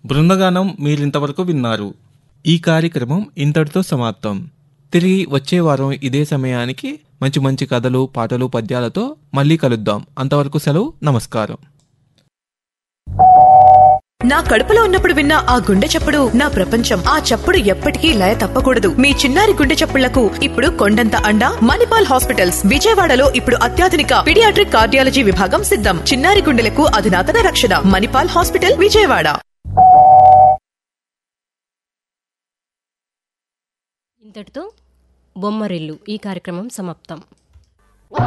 బృందగానం మీరింతవరకు విన్నారు ఈ కార్యక్రమం ఇంతటితో సమాప్తం తిరిగి వచ్చే వారం ఇదే సమయానికి మంచి మంచి కథలు పాటలు పద్యాలతో మళ్ళీ కలుద్దాం అంతవరకు సెలవు నమస్కారం నా కడుపులో ఉన్నప్పుడు విన్న ఆ గుండె చప్పుడు నా ప్రపంచం ఆ చప్పుడు ఎప్పటికీ లయ తప్పకూడదు మీ చిన్నారి గుండె చప్పుళ్లకు ఇప్పుడు కొండంత అండ మణిపాల్ హాస్పిటల్స్ విజయవాడలో ఇప్పుడు అత్యాధునిక పిడియాట్రిక్ కార్డియాలజీ విభాగం సిద్ధం చిన్నారి గుండెలకు అధునాతన రక్షణ మణిపాల్ హాస్పిటల్ విజయవాడ ఇంతటితో బొమ్మరిల్లు ఈ కార్యక్రమం సమాప్తం